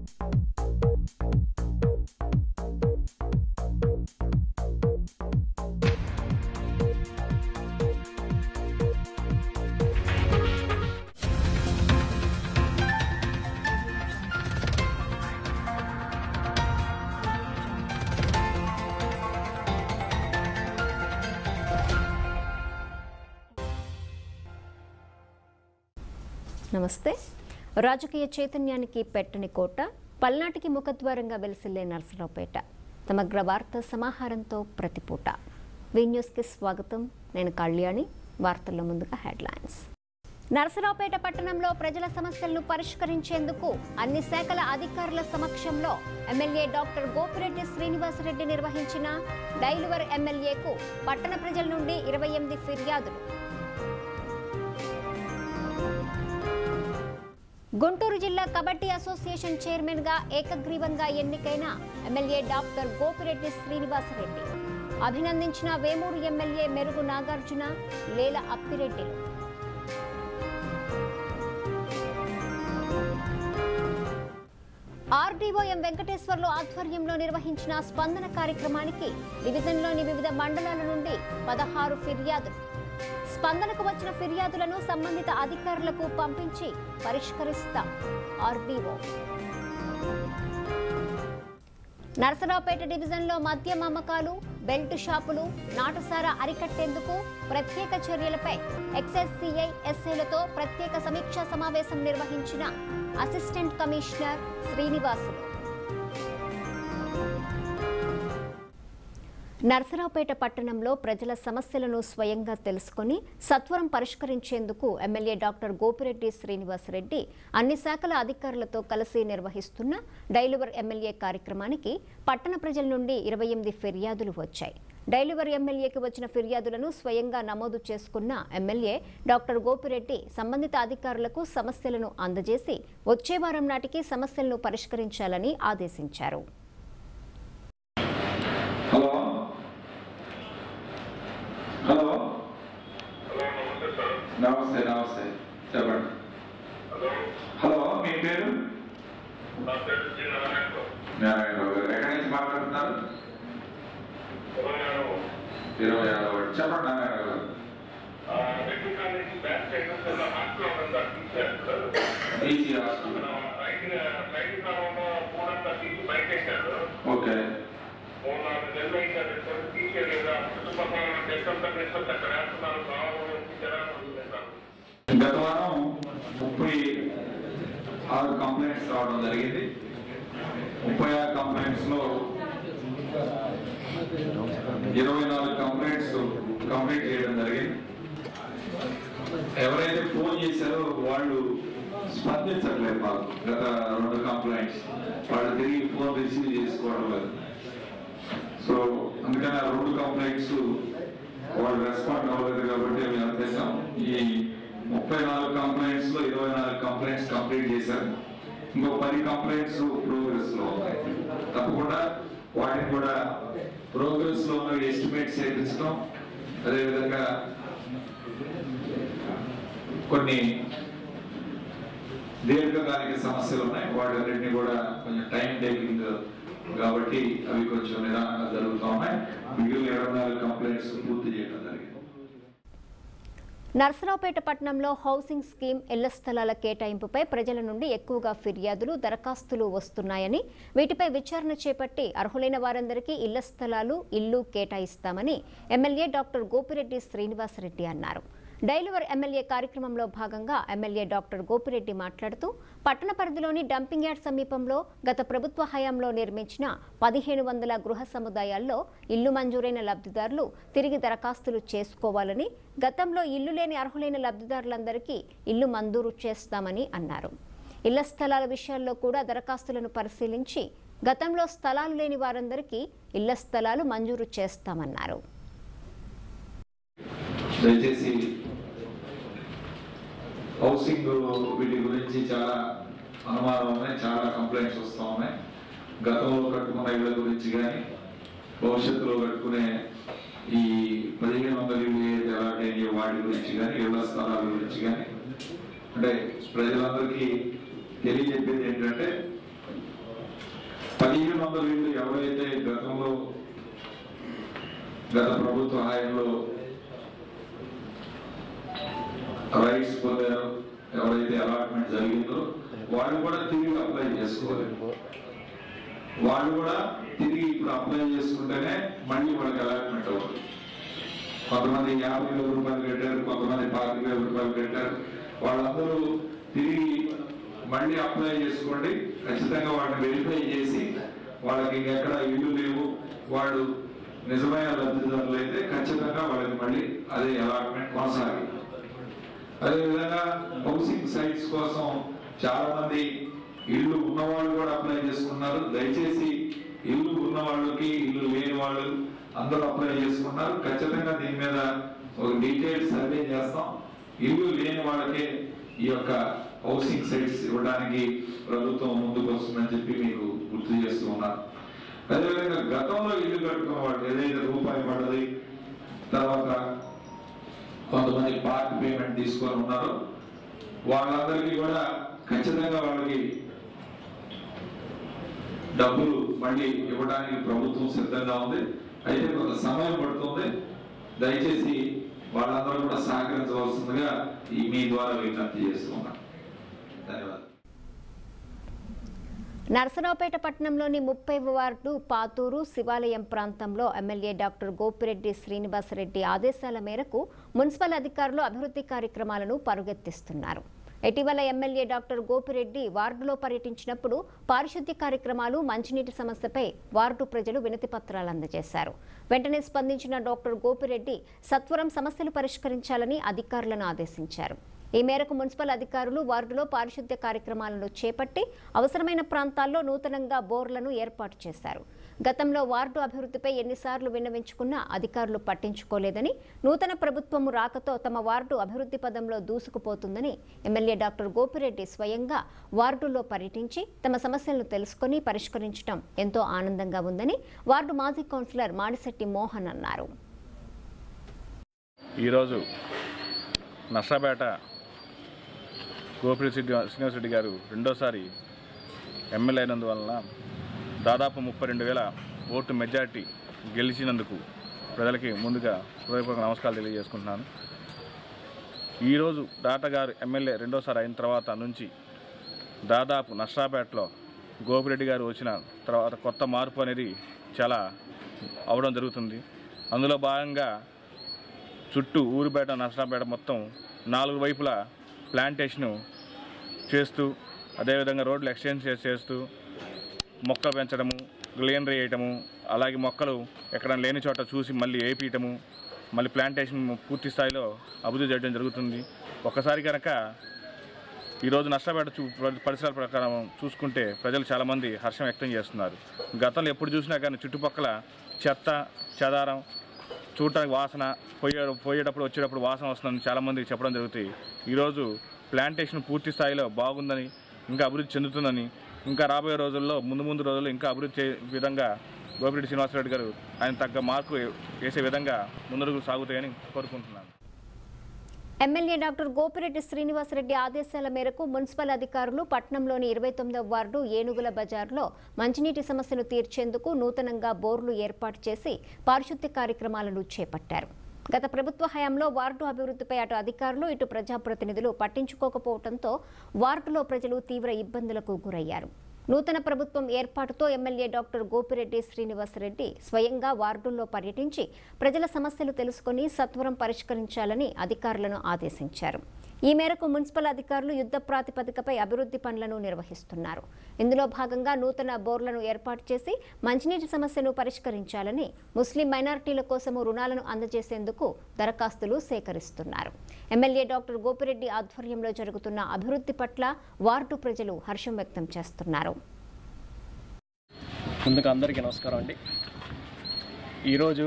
నమస్తే రాజకీయ చైతన్యానికి పెట్టని కోట పల్నాటికి ముఖద్వారంగా వెలిసిల్లే నరసరావుపేట సమగ్ర వార్త సమాహారంతో ప్రతిపూట వి న్యూస్కి స్వాగతం నేను కళ్యాణి వార్తల్లో ముందుగా హెడ్లైన్స్ నరసరావుపేట పట్టణంలో ప్రజల సమస్యలను పరిష్కరించేందుకు అన్ని శాఖల అధికారుల సమక్షంలో ఎమ్మెల్యే డాక్టర్ గోపిరెడ్డి శ్రీనివాసరెడ్డి నిర్వహించిన డైలువర్ ఎమ్మెల్యేకు పట్టణ ప్రజల నుండి ఇరవై ఎనిమిది ఫిర్యాదులు గుంటూరు జిల్లా కబడ్డీ అసోసియేషన్ చైర్మన్ గా ఏకగ్రీవంగా ఎన్నికైన ఎమ్మెల్యే డాక్టర్ గోపిరెడ్డి శ్రీనివాసరెడ్డి అభినందించిన వేమూరు ఎమ్మెల్యే మెరుగు నాగార్జున లేల అప్పిరెడ్డిలు ఆర్డీఓ ఎం వెంకటేశ్వర్లు ఆధ్వర్యంలో నిర్వహించిన స్పందన కార్యక్రమానికి డివిజన్లోని వివిధ మండలాల నుండి పదహారు ఫిర్యాదులు స్పందనకు వచ్చిన ఫిర్యాదులను సంబంధిత అధికారులకు పంపించి పరిష్కరిస్తాం ఆర్డీఓ నరసరావుపేట డివిజన్లో మద్యం అమ్మకాలు బెల్ట్ షాపులు నాటుసారా అరికట్టేందుకు ప్రత్యేక చర్యలపై ఎక్సైజ్ సిఐ ఎస్ఐలతో ప్రత్యేక సమీక్షా సమావేశం నిర్వహించిన అసిస్టెంట్ కమిషనర్ శ్రీనివాసులు నరసరావుపేట పట్టణంలో ప్రజల సమస్యలను స్వయంగా తెలుసుకుని సత్వరం పరిష్కరించేందుకు ఎమ్మెల్యే డాక్టర్ గోపిరెడ్డి శ్రీనివాసరెడ్డి అన్ని శాఖల అధికారులతో కలిసి నిర్వహిస్తున్న డైలివర్ ఎమ్మెల్యే కార్యక్రమానికి పట్టణ ప్రజల నుండి ఇరవై ఎనిమిది ఫిర్యాదులు వచ్చాయి డైలివర్ ఎమ్మెల్యేకి వచ్చిన ఫిర్యాదులను స్వయంగా నమోదు చేసుకున్న ఎమ్మెల్యే డాక్టర్ గోపిరెడ్డి సంబంధిత అధికారులకు సమస్యలను అందజేసి వచ్చే వారం నాటికి సమస్యలను పరిష్కరించాలని ఆదేశించారు హలో హలో నమస్తే నమస్తే చెప్పండి హలో మీ పేరు నారాయణరావు గారు ఎక్కడి నుంచి మాట్లాడుతున్నారు ఇరవై ఆరు వాడు చెప్పండి నారాయణరావు గారు ఈసీ హాస్పిటల్ ఓకే గత వారం ముప్పై ఆరు కంప్లైంట్స్ రావడం జరిగింది ముప్పై ఆరు కంప్లైంట్స్ లో ఇరవై నాలుగు కంప్లైంట్స్ కంప్లీట్ చేయడం జరిగింది ఎవరైతే ఫోన్ చేశారో వాళ్ళు స్పందించట్లేదు మాకు గత రెండు కంప్లైంట్స్ వాళ్ళు తిరిగి ఫోన్ రిసీవ్ చేసుకోవడం లేదు సో అందుకని ఆ రెండు కంప్లైంట్స్ వాళ్ళు రెస్పాండ్ అవ్వలేదు కాబట్టి మేము అంతేసాం ఈ ముప్పై నాలుగు కంప్లైంట్స్ లో ఇరవై నాలుగు కంప్లైంట్స్ కంప్లీట్ చేశారు ఇంకో పది కంప్లైంట్స్ ప్రోగ్రెస్ లో ఉన్నాయి తప్పకుండా వాటిని కూడా ప్రోగ్రెస్ లో ఉన్న ఎస్టిమేట్ చేయించడం అదేవిధంగా కొన్ని దీర్ఘకాలిక సమస్యలు ఉన్నాయి వాటన్నిటిని కూడా కొంచెం టైం టేకింగ్ కాబట్టి అవి కొంచెం నిదానంగా జరుగుతూ ఉన్నాయి మిగిలిన ఇరవై నాలుగు కంప్లైంట్స్ పూర్తి చేయడం జరిగింది నర్సరావుపేట పట్టణంలో హౌసింగ్ స్కీమ్ ఇళ్ల స్థలాల కేటాయింపుపై ప్రజల నుండి ఎక్కువగా ఫిర్యాదులు దరఖాస్తులు వస్తున్నాయని వీటిపై విచారణ చేపట్టి అర్హులైన వారందరికీ ఇళ్ల స్థలాలు ఇల్లు కేటాయిస్తామని ఎమ్మెల్యే డాక్టర్ గోపిరెడ్డి శ్రీనివాసరెడ్డి అన్నారు డైలివర్ ఎమ్మెల్యే కార్యక్రమంలో భాగంగా ఎమ్మెల్యే డాక్టర్ గోపిరెడ్డి మాట్లాడుతూ పట్టణ పరిధిలోని డంపింగ్ యార్డ్ సమీపంలో గత ప్రభుత్వ హయాంలో నిర్మించిన పదిహేను వందల గృహ సముదాయాల్లో ఇల్లు మంజూరైన లబ్ధిదారులు తిరిగి దరఖాస్తులు చేసుకోవాలని గతంలో ఇల్లు లేని అర్హులైన లబ్ధిదారులందరికీ ఇల్లు మంజూరు చేస్తామని అన్నారు ఇళ్ల స్థలాల విషయాల్లో కూడా దరఖాస్తులను పరిశీలించి గతంలో స్థలాలు లేని వారందరికీ ఇళ్ల స్థలాలు మంజూరు చేస్తామన్నారు దయచేసి హౌసింగ్ వీటి గురించి చాలా అనుమానం ఉన్నాయి చాలా కంప్లైంట్స్ వస్తూ ఉన్నాయి గతంలో కట్టుకున్న ఇళ్ళ గురించి కానీ భవిష్యత్తులో కట్టుకునే ఈ పదిహేను వందల ఇల్లు ఏదైతే అలాట్ అయినాయో వాటి గురించి కానీ ఇళ్ల స్థలాల గురించి కానీ అంటే ప్రజలందరికీ తెలియజెప్పేది ఏంటంటే పదిహేను వందల ఇళ్ళు ఎవరైతే గతంలో గత ప్రభుత్వ హయాంలో రైట్స్ పొందారో ఎవరైతే అలాట్మెంట్ జరిగిందో వాళ్ళు కూడా తిరిగి అప్లై చేసుకోవాలి వాళ్ళు కూడా తిరిగి ఇప్పుడు అప్లై చేసుకుంటేనే మళ్ళీ వాళ్ళకి అలాట్మెంట్ అవుతుంది కొంతమంది యాభై వేల రూపాయలు కట్టారు కొంతమంది పాతిక వేల రూపాయలు కట్టారు వాళ్ళందరూ తిరిగి మళ్ళీ అప్లై చేసుకోండి ఖచ్చితంగా వాళ్ళని వెరిఫై చేసి వాళ్ళకి ఇంకెక్కడ ఇల్లు లేవు వాళ్ళు నిజమైన లబ్ధిదారులు అయితే ఖచ్చితంగా వాళ్ళకి మళ్ళీ అదే అలాట్మెంట్ కొనసాగి అదేవిధంగా హౌసింగ్ సైట్స్ కోసం చాలా మంది ఇల్లు ఉన్నవాళ్ళు కూడా అప్లై చేసుకున్నారు దయచేసి ఇల్లు ఉన్న వాళ్ళకి ఇల్లు లేని వాళ్ళు అందరూ అప్లై చేసుకున్నారు ఖచ్చితంగా దీని మీద ఒక డీటెయిల్ సర్వే చేస్తాం ఇల్లు లేని వాళ్ళకే ఈ యొక్క హౌసింగ్ సైట్స్ ఇవ్వడానికి ప్రభుత్వం ముందుకు వస్తుందని చెప్పి మీకు గుర్తు చేస్తూ ఉన్నాను అదేవిధంగా గతంలో ఇల్లు కట్టుకున్న వాళ్ళు ఏదైతే రూపాయి పడ్డది తర్వాత కొంతమంది పార్క్ పేమెంట్ తీసుకొని ఉన్నారు వాళ్ళందరికీ కూడా ఖచ్చితంగా వాళ్ళకి డబ్బులు మళ్ళీ ఇవ్వడానికి ప్రభుత్వం సిద్ధంగా ఉంది అయితే కొంత సమయం పడుతుంది దయచేసి వాళ్ళందరూ కూడా సహకరించవలసిందిగా ఈ మీ ద్వారా విజ్ఞప్తి చేస్తున్నాను ధన్యవాదాలు నరసరావుపేట పట్టణంలోని ముప్పై వార్డు పాతూరు శివాలయం ప్రాంతంలో ఎమ్మెల్యే డాక్టర్ గోపిరెడ్డి శ్రీనివాసరెడ్డి ఆదేశాల మేరకు మున్సిపల్ అధికారులు అభివృద్ధి కార్యక్రమాలను పరుగెత్తిస్తున్నారు ఇటీవల ఎమ్మెల్యే డాక్టర్ గోపిరెడ్డి వార్డులో పర్యటించినప్పుడు పారిశుద్ధ్య కార్యక్రమాలు మంచినీటి సమస్యపై వార్డు ప్రజలు వినతి పత్రాలు అందజేశారు వెంటనే స్పందించిన డాక్టర్ గోపిరెడ్డి సత్వరం సమస్యలు పరిష్కరించాలని అధికారులను ఆదేశించారు ఈ మేరకు మున్సిపల్ అధికారులు వార్డులో పారిశుద్ధ్య కార్యక్రమాలను చేపట్టి అవసరమైన ప్రాంతాల్లో నూతనంగా బోర్లను ఏర్పాటు చేశారు గతంలో వార్డు అభివృద్ధిపై ఎన్నిసార్లు విన్నవించుకున్నా అధికారులు పట్టించుకోలేదని నూతన ప్రభుత్వం రాకతో తమ వార్డు అభివృద్ధి పదంలో దూసుకుపోతుందని ఎమ్మెల్యే డాక్టర్ గోపిరెడ్డి స్వయంగా వార్డులో పర్యటించి తమ సమస్యలను తెలుసుకొని పరిష్కరించడం ఎంతో ఆనందంగా ఉందని వార్డు మాజీ కౌన్సిలర్ మాడిశెట్టి మోహన్ అన్నారు ఈరోజు నర్సాపేట గోపిరెడ్డి శ్రీనివా- శ్రీనివాసరెడ్డి గారు రెండోసారి ఎమ్మెల్యే అయినందువలన దాదాపు ముప్పై రెండు వేల ఓటు మెజార్టీ గెలిచినందుకు ప్రజలకి ముందుగా హృదయపూర్వక నమస్కారాలు తెలియజేసుకుంటున్నాను ఈరోజు డాటా గారు ఎమ్మెల్యే రెండోసారి అయిన తర్వాత నుంచి దాదాపు నర్సాపేటలో గోపిరెడ్డి గారు వచ్చిన తర్వాత కొత్త మార్పు అనేది చాలా అవడం జరుగుతుంది అందులో భాగంగా చుట్టూ ఊరు బయట నర్సరాపేట మొత్తం నాలుగు వైపులా ప్లాంటేషను చేస్తూ అదేవిధంగా రోడ్లు ఎక్స్చేంజ్ చేసి చేస్తూ మొక్కలు పెంచడము గ్లీనరీ వేయటము అలాగే మొక్కలు ఎక్కడ లేని చోట చూసి మళ్ళీ వేపియటము మళ్ళీ ప్లాంటేషన్ పూర్తి స్థాయిలో అభివృద్ధి చేయడం జరుగుతుంది ఒక్కసారి కనుక ఈరోజు నష్టపేట చూ పరిసరాల ప్రకారం చూసుకుంటే ప్రజలు చాలామంది హర్షం వ్యక్తం చేస్తున్నారు గతంలో ఎప్పుడు చూసినా కానీ చుట్టుపక్కల చెత్త చెదారం చూడటానికి వాసన పోయే పోయేటప్పుడు వచ్చేటప్పుడు వాసన వస్తుందని చాలామంది చెప్పడం జరుగుతాయి ఈరోజు ప్లాంటేషన్ పూర్తి స్థాయిలో బాగుందని ఇంకా అభివృద్ధి చెందుతుందని ఇంకా రాబోయే రోజుల్లో ముందు ముందు రోజుల్లో ఇంకా అభివృద్ధి చే విధంగా గోపిరెడ్డి శ్రీనివాసరెడ్డి గారు ఆయన తగ్గ మార్కు వేసే విధంగా ముందడుగు సాగుతాయని కోరుకుంటున్నాను ఎమ్మెల్యే డాక్టర్ గోపిరెడ్డి శ్రీనివాసరెడ్డి ఆదేశాల మేరకు మున్సిపల్ అధికారులు పట్టణంలోని ఇరవై తొమ్మిదవ వార్డు ఏనుగుల బజార్లో మంచినీటి సమస్యను తీర్చేందుకు నూతనంగా బోర్లు ఏర్పాటు చేసి పారిశుద్ధ్య కార్యక్రమాలను చేపట్టారు గత ప్రభుత్వ హయాంలో వార్డు అభివృద్ధిపై అటు అధికారులు ఇటు ప్రజాప్రతినిధులు పట్టించుకోకపోవడంతో వార్డులో ప్రజలు తీవ్ర ఇబ్బందులకు గురయ్యారు నూతన ప్రభుత్వం ఏర్పాటుతో ఎమ్మెల్యే డాక్టర్ గోపిరెడ్డి శ్రీనివాసరెడ్డి స్వయంగా వార్డుల్లో పర్యటించి ప్రజల సమస్యలు తెలుసుకొని సత్వరం పరిష్కరించాలని అధికారులను ఆదేశించారు ఈ మేరకు మున్సిపల్ అధికారులు యుద్ధ ప్రాతిపదికపై అభివృద్ధి పనులను నిర్వహిస్తున్నారు ఇందులో భాగంగా నూతన బోర్లను ఏర్పాటు చేసి మంచినీటి సమస్యను పరిష్కరించాలని ముస్లిం మైనారిటీల కోసము రుణాలను అందజేసేందుకు దరఖాస్తులు సేకరిస్తున్నారు ఎమ్మెల్యే డాక్టర్ గోపిరెడ్డి ఆధ్వర్యంలో జరుగుతున్న అభివృద్ధి పట్ల వార్డు ప్రజలు హర్షం వ్యక్తం చేస్తున్నారు ముందుగా అందరికీ నమస్కారం అండి ఈరోజు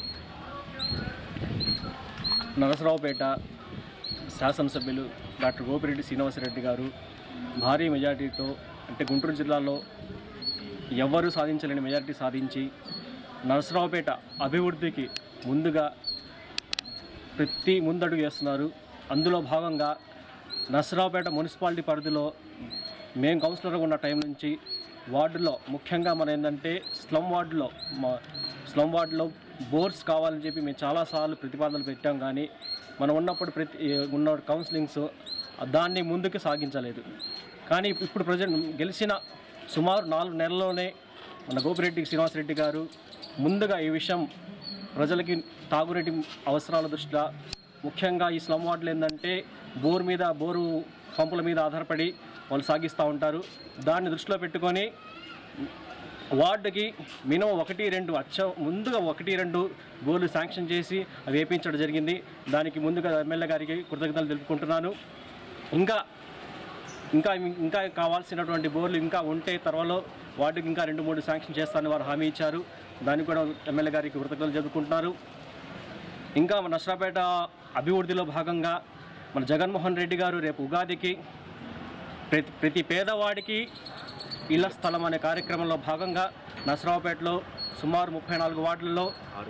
నరసరావుపేట శాసనసభ్యులు డాక్టర్ గోపిరెడ్డి శ్రీనివాసరెడ్డి గారు భారీ మెజార్టీతో అంటే గుంటూరు జిల్లాలో ఎవ్వరూ సాధించలేని మెజార్టీ సాధించి నరసరావుపేట అభివృద్ధికి ముందుగా ప్రతి ముందడుగు వేస్తున్నారు అందులో భాగంగా నరసరావుపేట మున్సిపాలిటీ పరిధిలో మేము కౌన్సిలర్గా ఉన్న టైం నుంచి వార్డులో ముఖ్యంగా మన ఏంటంటే స్లమ్ వార్డులో మా స్లమ్ వార్డులో బోర్స్ కావాలని చెప్పి మేము చాలాసార్లు ప్రతిపాదనలు పెట్టాం కానీ మనం ఉన్నప్పుడు ప్రతి ఉన్న కౌన్సిలింగ్స్ దాన్ని ముందుకు సాగించలేదు కానీ ఇప్పుడు ప్రజెంట్ గెలిచిన సుమారు నాలుగు నెలల్లోనే మన గోపిరెడ్డి శ్రీనివాసరెడ్డి గారు ముందుగా ఈ విషయం ప్రజలకి తాగునీటి అవసరాల దృష్ట్యా ముఖ్యంగా ఈ స్లమ్ వార్డులు ఏంటంటే బోర్ మీద బోరు పంపుల మీద ఆధారపడి వాళ్ళు సాగిస్తూ ఉంటారు దాన్ని దృష్టిలో పెట్టుకొని వార్డుకి మినిమం ఒకటి రెండు అచ్చ ముందుగా ఒకటి రెండు బోర్లు శాంక్షన్ చేసి అవి వేయించడం జరిగింది దానికి ముందుగా ఎమ్మెల్యే గారికి కృతజ్ఞతలు తెలుపుకుంటున్నాను ఇంకా ఇంకా ఇంకా కావాల్సినటువంటి బోర్లు ఇంకా ఉంటే త్వరలో వార్డుకి ఇంకా రెండు మూడు శాంక్షన్ చేస్తానని వారు హామీ ఇచ్చారు దానికి కూడా ఎమ్మెల్యే గారికి కృతజ్ఞతలు జరుపుకుంటున్నారు ఇంకా మన నష్టపేట అభివృద్ధిలో భాగంగా మన జగన్మోహన్ రెడ్డి గారు రేపు ఉగాదికి ప్రతి ప్రతి పేదవాడికి ఇళ్ల స్థలం అనే కార్యక్రమంలో భాగంగా నసరావుపేటలో సుమారు ముప్పై నాలుగు వార్డులలో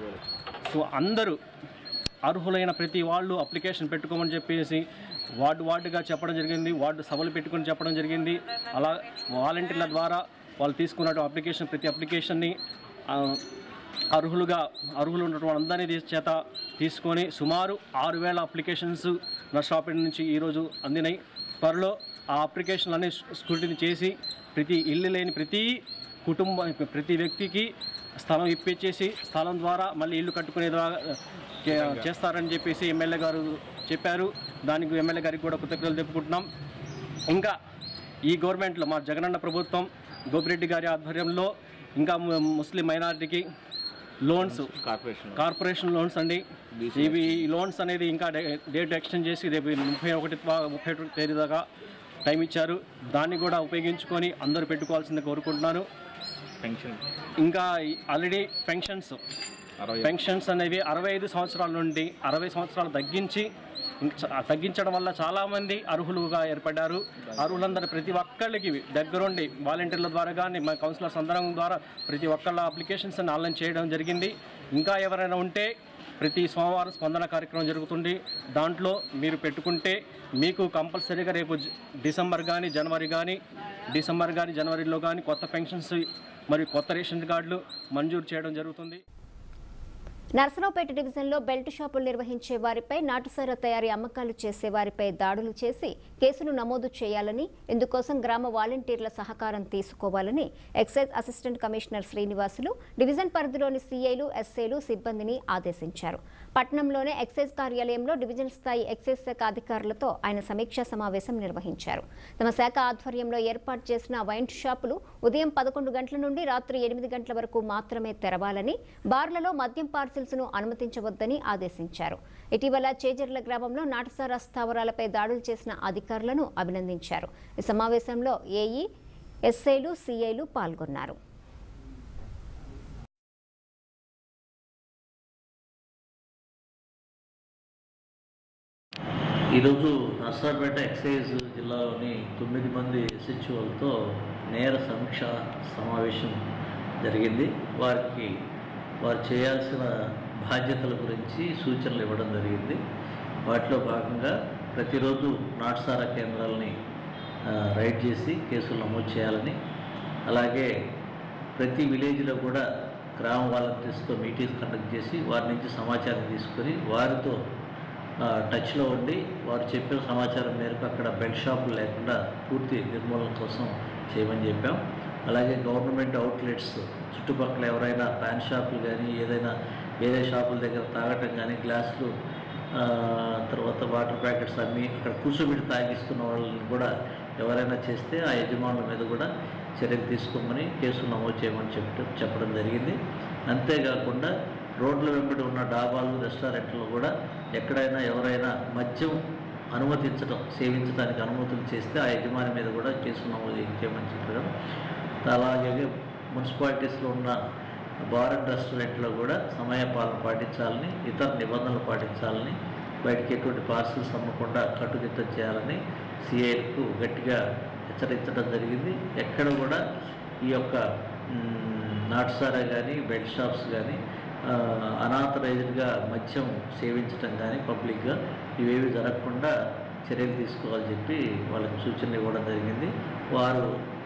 సో అందరూ అర్హులైన ప్రతి వాళ్ళు అప్లికేషన్ పెట్టుకోమని చెప్పేసి వార్డు వార్డుగా చెప్పడం జరిగింది వార్డు సభలు పెట్టుకొని చెప్పడం జరిగింది అలా వాలంటీర్ల ద్వారా వాళ్ళు తీసుకున్న అప్లికేషన్ ప్రతి అప్లికేషన్ని ఆ, అర్హులుగా అర్హులు ఉన్నటువంటి అందరినీ తీసి చేత తీసుకొని సుమారు ఆరు వేల అప్లికేషన్స్ నర్సాపేట నుంచి ఈరోజు అందినాయి త్వరలో ఆ అప్లికేషన్లన్నీ స్క్రూటిని చేసి ప్రతి ఇల్లు లేని ప్రతి కుటుంబ ప్రతి వ్యక్తికి స్థలం ఇప్పించేసి స్థలం ద్వారా మళ్ళీ ఇల్లు కట్టుకునేలా చే- చేస్తారని చెప్పేసి ఎమ్మెల్యే గారు చెప్పారు దానికి ఎమ్మెల్యే గారికి కూడా కృతజ్ఞతలు చెప్పుకుంటున్నాం ఇంకా ఈ గవర్నమెంట్లో మా జగనన్న ప్రభుత్వం గోపిరెడ్డి గారి ఆధ్వర్యంలో ఇంకా ము- ముస్లిం మైనారిటీకి లోన్స్ కార్పొరేషన్ కార్పొరేషన్ లోన్స్ అండి ఇవి ఈ లోన్స్ అనేది ఇంకా డే- డేట్ ఎక్స్టెండ్ చేసి రేపు ముప్పై ఒకటి తా- ముప్పై ఒకటి తేదీ దాకా టైం ఇచ్చారు దాన్ని కూడా ఉపయోగించుకొని అందరూ పెట్టుకోవాల్సింది కోరుకుంటున్నాను పెన్షన్ ఇంకా ఈ ఆల్రెడీ పెన్షన్స్ అరవై పెన్షన్స్ అనేవి అరవై ఐదు సంవత్సరాల నుండి అరవై సంవత్సరాలు తగ్గించి ఇంక చ- తగ్గించడం వల్ల చాలామంది అర్హులుగా ఏర్పడ్డారు అర్హులందరూ ప్రతి ఒక్కళ్ళకి దగ్గరుండి వాలంటీర్ల ద్వారా కానీ మా కౌన్సిలర్స్ అందరం ద్వారా ప్రతి ఒక్కళ్ళ అప్లికేషన్స్ ఆన్లైన్ చేయడం జరిగింది ఇంకా ఎవరైనా ఉంటే ప్రతి సోమవారం స్పందన కార్యక్రమం జరుగుతుంది దాంట్లో మీరు పెట్టుకుంటే మీకు కంపల్సరీగా రేపు జ- డిసెంబర్ కానీ జనవరి కానీ డిసెంబర్ కానీ జనవరిలో కానీ కొత్త పెన్షన్స్ మరియు కొత్త రేషన్ కార్డులు మంజూరు చేయడం జరుగుతుంది నర్సరావుపేట డివిజన్లో బెల్ట్ షాపులు నిర్వహించే వారిపై నాటుసారా తయారీ అమ్మకాలు చేసే వారిపై దాడులు చేసి కేసులు నమోదు చేయాలని ఇందుకోసం గ్రామ వాలంటీర్ల సహకారం తీసుకోవాలని excise assistant commissioner Srinivasulu division పరిధిలోని సీఐలు ఎస్ఐలు సిబ్బందిని ఆదేశించారు పట్టణంలోనే ఎక్సైజ్ కార్యాలయంలో డివిజన్ స్థాయి ఎక్సైజ్ శాఖ అధికారులతో ఆయన సమీక్షా సమావేశం నిర్వహించారు తమ శాఖ ఆధ్వర్యంలో ఏర్పాటు చేసిన వైన్ షాపులు ఉదయం పదకొండు గంటల నుండి రాత్రి ఎనిమిది గంటల వరకు మాత్రమే తెరవాలని బార్లలో మద్యం పార్సిల్స్ ను అనుమతించవద్దని ఆదేశించారు ఇటీవల చేజర్ల గ్రామంలో నాటసారా స్థావరాలపై దాడులు చేసిన అధికారులను అభినందించారు ఈ సమావేశంలో ఏఈ ఎస్ఐలు సిఐలు పాల్గొన్నారు ఈరోజు నర్సరాపేట ఎక్సైజ్ జిల్లాలోని తొమ్మిది మంది ఎస్హెచ్ఓలతో నేర సమీక్ష సమావేశం జరిగింది వారికి వారు చేయాల్సిన బాధ్యతల గురించి సూచనలు ఇవ్వడం జరిగింది వాటిలో భాగంగా ప్రతిరోజు నాటుసారా కేంద్రాలని ఆ, రైడ్ చేసి కేసులు నమోదు చేయాలని అలాగే ప్రతి విలేజ్లో కూడా గ్రామ వాలంటీర్స్తో మీటింగ్స్ కండక్ట్ చేసి వారి నుంచి సమాచారం తీసుకొని వారితో ఆ, టచ్లో ఉండి వారు చెప్పిన సమాచారం మేరకు అక్కడ బెడ్ షాపులు లేకుండా పూర్తి నిర్మూలన కోసం చేయమని చెప్పాం అలాగే గవర్నమెంట్ అవుట్లెట్స్ చుట్టుపక్కల ఎవరైనా ప్యాన్ షాపులు కానీ ఏదైనా వేరే షాపుల దగ్గర తాగటం కానీ గ్లాసులు ఆ, తర్వాత వాటర్ ప్యాకెట్స్ అన్నీ అక్కడ కూర్చోబెట్టి తాగిస్తున్న వాళ్ళని కూడా ఎవరైనా చేస్తే ఆ యజమానుల మీద కూడా చర్యలు తీసుకోమని కేసు నమోదు చేయమని చెప్ప చెప్పడం జరిగింది అంతేకాకుండా రోడ్ల వెంబడి ఉన్న డాబాలు రెస్టారెంట్లు కూడా ఎక్కడైనా ఎవరైనా మద్యం అనుమతించడం సేవించడానికి అనుమతులు చేస్తే ఆ యజమాని మీద కూడా కేసు నమోదు చేయమని చెప్పడం అలాగే మున్సిపాలిటీస్లో ఉన్న బార్ అండ్ రెస్టారెంట్లో కూడా సమయపాలన పాటించాలని ఇతర నిబంధనలు పాటించాలని బయటికి ఎటువంటి పార్సల్స్ అమ్మకుండా కట్టుదిట్టం చేయాలని సిఐలకు గట్టిగా హెచ్చరించడం జరిగింది ఎక్కడ కూడా ఈ యొక్క మ్, నాటుసారా కానీ బెడ్ షాప్స్ కానీ అనాథరైజ్డ్గా మద్యం సేవించడం కానీ పబ్లిక్గా ఇవేవి జరగకుండా చర్యలు తీసుకోవాలని చెప్పి వాళ్ళకి సూచనలు ఇవ్వడం జరిగింది వారు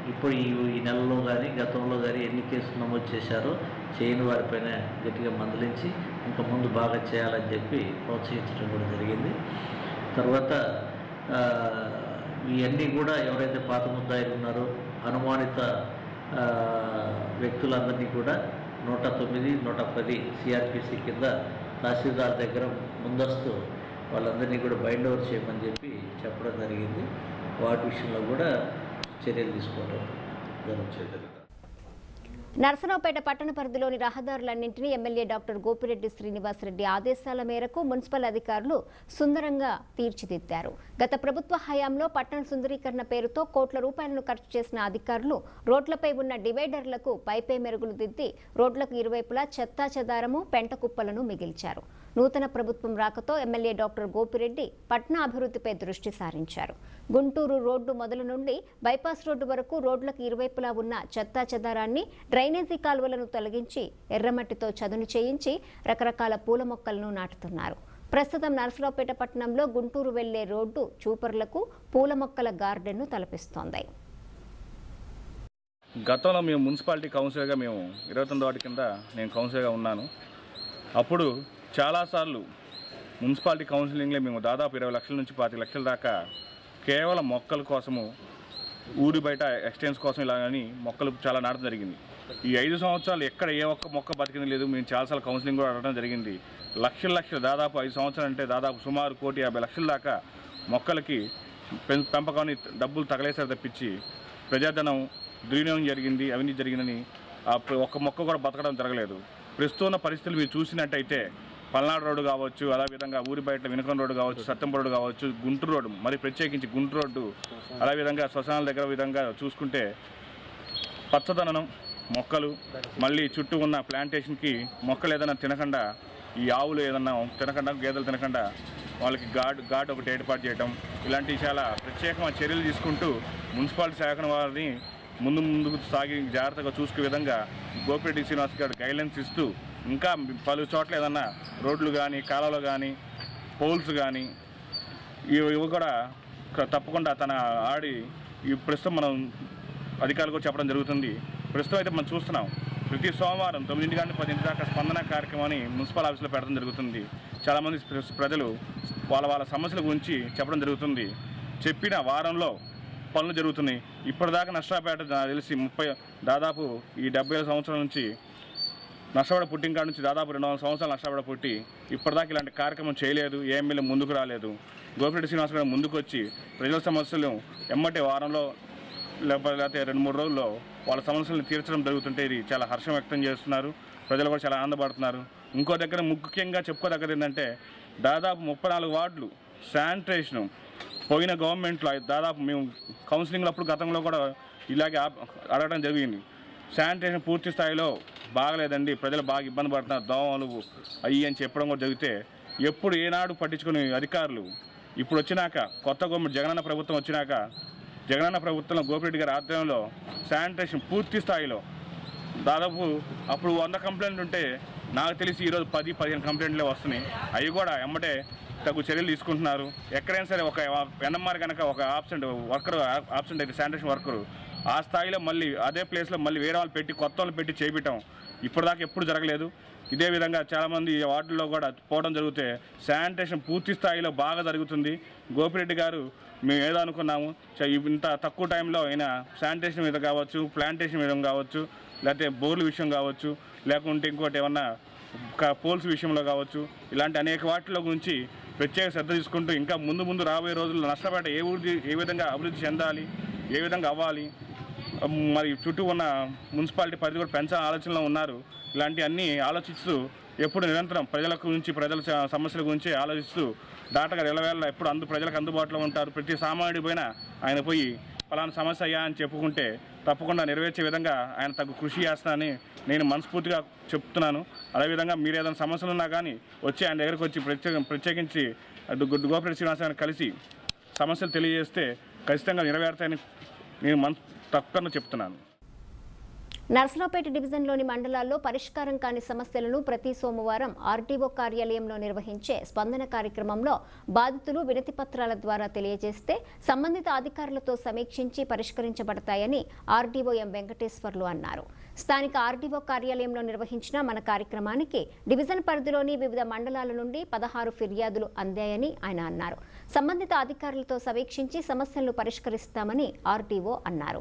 ఇప్పుడు ఈ ఈ నెలలో కానీ గతంలో కానీ ఎన్ని కేసులు నమోదు చేశారో చేయని వారిపైన గట్టిగా మందలించి ఇంకా ముందు బాగా చేయాలని చెప్పి ప్రోత్సహించడం కూడా జరిగింది తర్వాత ఆ, ఇవన్నీ కూడా ఎవరైతే పాత ముద్దాయిలు ఉన్నారో అనుమానిత ఆ, వ్యక్తులందరినీ కూడా నూట తొమ్మిది నూట పది సిఆర్పిసి కింద తహసీల్దార్ దగ్గర ముందస్తు వాళ్ళందరినీ కూడా బైండ్ ఓవర్ చేయమని చెప్పి చెప్పడం జరిగింది వాటి విషయంలో కూడా చర్యలు తీసుకోవడం జరుగుతుంది నరసరావుపేట పట్టణ పరిధిలోని రహదారులన్నింటినీ ఎమ్మెల్యే డాక్టర్ గోపిరెడ్డి శ్రీనివాసరెడ్డి ఆదేశాల మేరకు మున్సిపల్ అధికారులు సుందరంగా తీర్చిదిద్దారు గత ప్రభుత్వ హయాంలో పట్టణ సుందరీకరణ పేరుతో కోట్ల రూపాయలను ఖర్చు చేసిన అధికారులు రోడ్లపై ఉన్న డివైడర్లకు పైపై మెరుగులు దిద్ది రోడ్లకు ఇరువైపులా చెత్తా చెదారము పెంట కుప్పలను మిగిల్చారు నూతన ప్రభుత్వం రాకతో ఎమ్మెల్యే డాక్టర్ గోపిరెడ్డి పట్న అభివృద్ధిపై దృష్టి సారించారు గుంటూరు రోడ్డు మొదలు నుండి బైపాస్ రోడ్డు వరకు రోడ్లకు ఇరువైపులా ఉన్న చెత్తా చెదారాన్ని డ్రైనేజీ కాలువలను తొలగించి ఎర్రమట్టితో చదును చేయించి రకరకాల పూల మొక్కలను నాటుతున్నారు ప్రస్తుతం నరసరావుపేట పట్టణంలో గుంటూరు వెళ్లే రోడ్డు చూపర్లకు పూల మొక్కల గార్డెన్ను తలపిస్తోంది గతంలో మేము మున్సిపాలిటీ కౌన్సిలర్గా మేము ఇరవై తొమ్మిది వాటి కింద నేను కౌన్సిలర్గా ఉన్నాను అప్పుడు చాలాసార్లు మున్సిపాలిటీ కౌన్సిలింగ్లో మేము దాదాపు ఇరవై లక్షల నుంచి పాతిక లక్షల దాకా కేవలం మొక్కల కోసము ఊరి బయట ఎక్స్టెన్స్ కోసం ఇలా అని మొక్కలు చాలా నాటడం జరిగింది ఈ ఐదు సంవత్సరాలు ఎక్కడ ఏ ఒక్క మొక్క బతికింది లేదు మేము చాలాసార్లు కౌన్సిలింగ్ కూడా అడగడం జరిగింది లక్షల లక్షలు దాదాపు ఐదు సంవత్సరాలు అంటే దాదాపు సుమారు కోటి యాభై లక్షల దాకా మొక్కలకి పెం- పెంపకాన్ని డబ్బులు తగలేసారి తప్పించి ప్రజాధనం దుర్వినియోగం జరిగింది అవినీతి జరిగిందని ఆ ప్ర- ఒక్క మొక్క కూడా బతకడం జరగలేదు ప్రస్తుతం ఉన్న పరిస్థితులు మీరు చూసినట్టయితే పల్నాడు రోడ్డు కావచ్చు అదే విధంగా ఊరి బయట వినకం రోడ్డు కావచ్చు సత్యం రోడ్డు కావచ్చు గుంటూరు రోడ్డు మరి ప్రత్యేకించి గుంటూరు రోడ్డు అదే విధంగా శ్మశానాల దగ్గర విధంగా చూసుకుంటే పచ్చదనం మొక్కలు మళ్ళీ చుట్టూ ఉన్న ప్లాంటేషన్కి మొక్కలు ఏదైనా తినకుండా ఈ ఆవులు ఏదన్నా తినకుండా గేదెలు తినకుండా వాళ్ళకి గాడ్ గాడ్ ఒకటి ఏర్పాటు చేయడం ఇలాంటి చాలా ప్రత్యేకమైన చర్యలు తీసుకుంటూ మున్సిపాలిటీ శాఖ వారిని ముందు ముందుకు సాగి జాగ్రత్తగా చూసుకునే విధంగా గోపిరెడ్డి శ్రీనివాస్ గారు గైడ్లైన్స్ ఇస్తూ ఇంకా పలు చోట్ల ఏదన్నా రోడ్లు కానీ కాలువలు కానీ పోల్స్ కానీ ఇవి ఇవి కూడా క- తప్పకుండా తన ఆడి ఈ ప్రస్తుతం మనం అధికారులు కూడా చెప్పడం జరుగుతుంది ప్రస్తుతం అయితే మనం చూస్తున్నాం ప్రతి సోమవారం తొమ్మిదింటి గంట పదింటి దాకా స్పందన కార్యక్రమాన్ని మున్సిపల్ ఆఫీసులో పెట్టడం జరుగుతుంది చాలామంది ప్ర- ప్రజలు వాళ్ళ వాళ్ళ సమస్యల గురించి చెప్పడం జరుగుతుంది చెప్పిన వారంలో పనులు జరుగుతున్నాయి ఇప్పటిదాకా నష్టపేట నాకు తెలిసి ముప్పై దాదాపు ఈ డెబ్బై ఐదు సంవత్సరాల నుంచి నష్టపడ పుట్టిన కాడ నుంచి దాదాపు రెండు వందల సంవత్సరాలు నష్టపడ పుట్టి ఇప్పటిదాకా ఇలాంటి కార్యక్రమం చేయలేదు ఏ ఎమ్మెల్యే ముందుకు రాలేదు గోపిరెడ్డి శ్రీనివాస్ గారు ముందుకు వచ్చి ప్రజల సమస్యలు ఎమ్మటే వారంలో లేకపోతే రెండు మూడు రోజుల్లో వాళ్ళ సమస్యలను తీర్చడం జరుగుతుంటే ఇది చాలా హర్షం వ్యక్తం చేస్తున్నారు ప్రజలు కూడా చాలా ఆనందపడుతున్నారు ఇంకో దగ్గర ముఖ్యంగా చెప్పుకోదగ్గర ఏంటంటే దాదాపు ముప్పై నాలుగు వార్డులు శానిటేషను పోయిన గవర్నమెంట్లో దాదాపు మేము కౌన్సిలింగ్లో అప్పుడు గతంలో కూడా ఇలాగే ఆప్- అడగడం జరిగింది శానిటేషన్ పూర్తి స్థాయిలో బాగలేదండి ప్రజలు బాగా ఇబ్బంది పడుతున్నారు దోమలు అయ్యి అని చెప్పడం కూడా జరిగితే ఎప్పుడు ఏనాడు పట్టించుకునే అధికారులు ఇప్పుడు వచ్చినాక కొత్త గవర్నమెంట్ జగనన్న ప్రభుత్వం వచ్చినాక జగనన్న ప్రభుత్వంలో గోపిరెడ్డి గారి ఆధ్వర్యంలో శానిటేషన్ పూర్తి స్థాయిలో దాదాపు అప్పుడు వంద కంప్లైంట్లు ఉంటే నాకు తెలిసి ఈరోజు పది పదిహేను కంప్లైంట్లే వస్తున్నాయి అవి కూడా ఎమ్మటే తగు చర్యలు తీసుకుంటున్నారు ఎక్కడైనా సరే ఒక ఎన్ఎంఆర్ కనుక ఒక ఆబ్సెంట్ వర్కర్ ఆబ్సెంట్ అయితే శానిటేషన్ వర్కరు ఆ స్థాయిలో మళ్ళీ అదే ప్లేస్లో మళ్ళీ వేరే వాళ్ళు పెట్టి కొత్త వాళ్ళు పెట్టి చేపించడం ఇప్పటిదాకా ఎప్పుడు జరగలేదు ఇదే విధంగా చాలామంది ఈ వార్డుల్లో కూడా పోవడం జరిగితే శానిటేషన్ పూర్తి స్థాయిలో బాగా జరుగుతుంది గోపిరెడ్డి గారు మేము ఏదో అనుకున్నాము చ- ఇంత తక్కువ టైంలో అయినా శానిటేషన్ మీద కావచ్చు ప్లాంటేషన్ మీద కావచ్చు లేకపోతే బోర్ల విషయం కావచ్చు లేకుంటే ఇంకోటి ఏమన్నా క- పోల్స్ విషయంలో కావచ్చు ఇలాంటి అనేక వాటిలో గురించి ప్రత్యేక శ్రద్ధ తీసుకుంటూ ఇంకా ముందు ముందు రాబోయే రోజుల్లో నష్టపేట ఏ ఊరి ఏ విధంగా అభివృద్ధి చెందాలి ఏ విధంగా అవ్వాలి అమ్, మరి చుట్టూ ఉన్న మున్సిపాలిటీ పరిధి కూడా పెంచాలని ఆలోచనలో ఉన్నారు ఇలాంటి అన్ని ఆలోచిస్తూ ఎప్పుడు నిరంతరం ప్రజల గురించి ప్రజల స- సమస్యల గురించి ఆలోచిస్తూ దాటగా నిలవేళ ఎప్పుడు అందు ప్రజలకు అందుబాటులో ఉంటారు ప్రతి సామాన్యుడి పైన ఆయన పోయి ఫలానా సమస్య అయ్యా అని చెప్పుకుంటే తప్పకుండా నెరవేర్చే విధంగా ఆయన తగు కృషి చేస్తానని నేను మనస్ఫూర్తిగా చెప్తున్నాను అదేవిధంగా మీరు ఏదైనా సమస్యలు ఉన్నా కానీ వచ్చి ఆయన దగ్గరకు వచ్చి ప్రత్యేక ప్రత్యేకించి అటు గు- గోపిరెడ్డి శ్రీనివాస గారిని కలిసి సమస్యలు తెలియజేస్తే ఖచ్చితంగా నెరవేరుతాయని నేను మనసు తప్పకుండా చెప్తున్నాను నర్సరావుపేట డివిజన్లోని మండలాల్లో పరిష్కారం కాని సమస్యలను ప్రతి సోమవారం ఆర్టీఓ కార్యాలయంలో నిర్వహించే స్పందన కార్యక్రమంలో బాధితులు వినతి పత్రాల ద్వారా తెలియజేస్తే సంబంధిత అధికారులతో సమీక్షించి పరిష్కరించబడతాయని ఆర్డీఓ ఎం వెంకటేశ్వర్లు అన్నారు స్థానిక ఆర్డీఓ కార్యాలయంలో నిర్వహించిన మన కార్యక్రమానికి డివిజన్ పరిధిలోని వివిధ మండలాల నుండి పదహారు ఫిర్యాదులు అందాయని ఆయన అన్నారు సంబంధిత అధికారులతో సమీక్షించి సమస్యలను పరిష్కరిస్తామని ఆర్డీఓ అన్నారు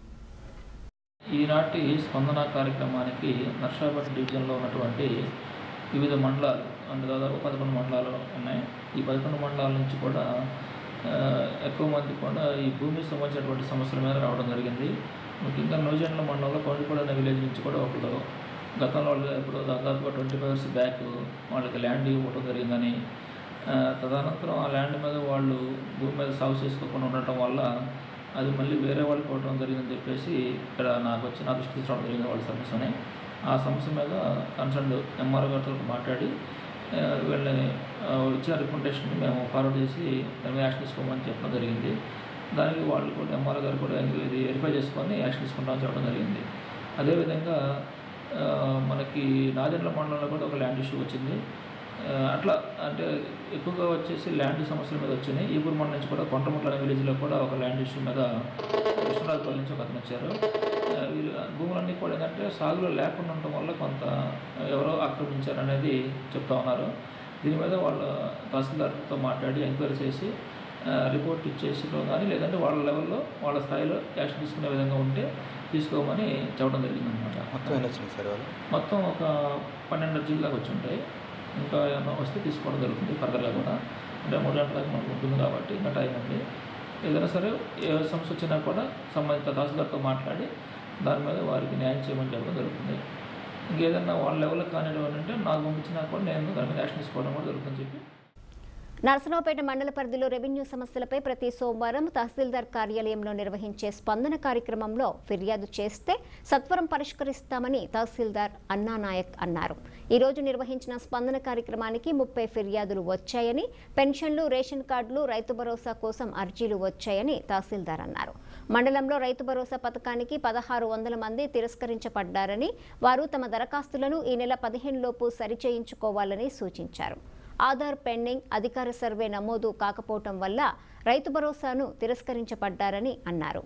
ఈనాటి స్పందన కార్యక్రమానికి నర్సాపేట డివిజన్లో ఉన్నటువంటి వివిధ మండలాలు అంటే దాదాపు పదకొండు మండలాలు ఉన్నాయి ఈ పదకొండు మండలాల నుంచి కూడా ఆ, ఎక్కువ మంది కూడా ఈ భూమికి సంబంధించినటువంటి సమస్యల మీద రావడం జరిగింది ముఖ్యంగా నూజెండ్ల మండలంలో కొండపూడి అనే విలేజ్ నుంచి కూడా ఒకళ్ళు గతంలో వాళ్ళు ఇప్పుడు దాదాపు ట్వంటీ ఫైవ్ ఇయర్స్ బ్యాక్ వాళ్ళకి ల్యాండ్ ఇవ్వడం జరిగిందని ఆ, తదనంతరం ఆ ల్యాండ్ మీద వాళ్ళు భూమి మీద సాగు చేసుకోకుండా ఉండటం వల్ల అది మళ్ళీ వేరే వాళ్ళకి ఇవ్వడం జరిగిందని చెప్పేసి ఇక్కడ నాకు వచ్చి నా దృష్టికి రావడం జరిగింది వాళ్ళ సమస్యని ఆ సమస్య మీద కన్సర్న్ ఎంఆర్ఓ గారితో మాట్లాడి ఆ, వీళ్ళని ఆ, ఇచ్చిన రికమెండేషన్ మేము ఫార్వర్డ్ చేసి దాని మీద యాక్షన్ తీసుకోమని చెప్పడం జరిగింది దానికి వాళ్ళు కూడా ఎంఆర్ఓ గారు కూడా ఇది వెరిఫై చేసుకొని యాక్షన్ తీసుకుంటామని చెప్పడం జరిగింది అదేవిధంగా ఆ, మనకి నాదెండ్ల మండలంలో కూడా ఒక ల్యాండ్ ఇష్యూ వచ్చింది ఆ, అట్లా అంటే ఎక్కువగా వచ్చేసి ల్యాండ్ సమస్యల మీద వచ్చినాయి ఈపూర్ మండలం నుంచి కూడా కొంటముట్ల అనే విలేజ్లో కూడా ఒక ల్యాండ్ ఇష్యూ మీద కృష్ణరాజపల్లి నుంచి ఒక అతను వచ్చారు ఆ, వీళ్ళు భూములన్నీ కూడా ఏంటంటే సాగులో లేకుండా ఉండటం వల్ల కొంత ఎవరో ఆక్రమించారు అనేది చెప్తా ఉన్నారు దీని మీద వాళ్ళ తహసీల్దార్తో మాట్లాడి ఎంక్వైరీ చేసి ఆ, రిపోర్ట్ ఇచ్చేసడం కానీ లేదంటే వాళ్ళ లెవెల్లో వాళ్ళ స్థాయిలో యాక్షన్ తీసుకునే విధంగా ఉంటే తీసుకోమని చెప్పడం జరిగిందనమాట మొత్తం ఎన్ని వచ్చినాయి సార్ వాళ్ళు మొత్తం ఒక పన్నెండు జిల్లాకు వచ్చి ఉంటాయి ఇంకా ఏమైనా వస్తే తీసుకోవడం జరుగుతుంది ఫర్దర్గా కూడా అంటే మూడు గంటల దాకా మనకు ఉంటుంది కాబట్టి ఇంకా టైం ఉంది ఏదైనా సరే ఏ సమస్య వచ్చినా కూడా సంబంధిత తహసీల్దార్తో మాట్లాడి దాని మీద వారికి న్యాయం చేయమని చెప్పడం జరుగుతుంది ఇంకేదన్నా వాళ్ళ లెవెల్కి కానివ్వండి అంటే నాకు పంపించినా కూడా నేను దాని మీద యాక్షన్ తీసుకోవడం కూడా జరుగుతుందని చెప్పి నరసరావుపేట మండల పరిధిలో రెవెన్యూ సమస్యలపై ప్రతి సోమవారం తహసీల్దార్ కార్యాలయంలో నిర్వహించే స్పందన కార్యక్రమంలో ఫిర్యాదు చేస్తే సత్వరం పరిష్కరిస్తామని తహసీల్దార్ అన్నానాయక్ అన్నారు ఈ రోజు నిర్వహించిన స్పందన కార్యక్రమానికి ముప్పై ఫిర్యాదులు వచ్చాయని పెన్షన్లు రేషన్ కార్డులు రైతు భరోసా కోసం అర్జీలు వచ్చాయని తహసీల్దార్ అన్నారు మండలంలో రైతు భరోసా పథకానికి పదహారు వందల మంది తిరస్కరించబడ్డారని వారు తమ దరఖాస్తులను ఈ నెల పదిహేను లోపు సరిచేయించుకోవాలని సూచించారు ఆధార్ పెండింగ్ అధికార సర్వే నమోదు కాకపోవటం వల్ల రైతు భరోసాను తిరస్కరించబడ్డారని అన్నారు